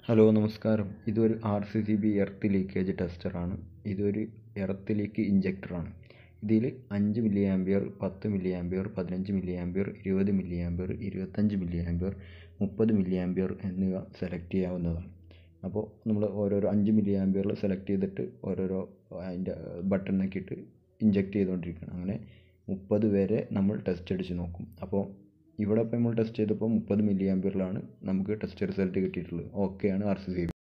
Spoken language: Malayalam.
ഹലോ നമസ്കാരം ഇതൊരു R C C B earth leakage ടെസ്റ്ററാണ് ഇതൊരു എർത്ത് ലീക്ക് ഇഞ്ചക്ടറാണ് ഇതിൽ അഞ്ച് മില്ലി ആമ്പിയർ പത്ത് മില്ലി ആമ്പിയർ പതിനഞ്ച് മില്ലി ആമ്പിയർ ഇരുപത് മില്ലി ആമ്പിയർ ഇരുപത്തഞ്ച് മില്ലി ആമ്പിയർ മുപ്പത് മില്ലി ആമ്പിയർ എന്നിവ സെലക്ട് ചെയ്യാവുന്നതാണ് അപ്പോൾ നമ്മൾ ഓരോരോ അഞ്ച് മില്ലി ആമ്പിയറിൽ സെലക്ട് ചെയ്തിട്ട് ഓരോരോ അതിൻ്റെ ബട്ടൺ നോക്കിയിട്ട് ഇഞ്ചക്ട് ചെയ്തുകൊണ്ടിരിക്കണം അങ്ങനെ മുപ്പത് വരെ നമ്മൾ ടെസ്റ്റ് അടിച്ച് നോക്കും അപ്പോൾ ഇവിടെ ഇപ്പോൾ നമ്മൾ ടെസ്റ്റ് ചെയ്തപ്പോൾ മുപ്പത് മില്ലി ആമ്പിയറിലാണ് നമുക്ക് ടെസ്റ്റ് റിസൾട്ട് കിട്ടിയിട്ടുള്ളത് ഓക്കെയാണ് ആർ സി സി ബി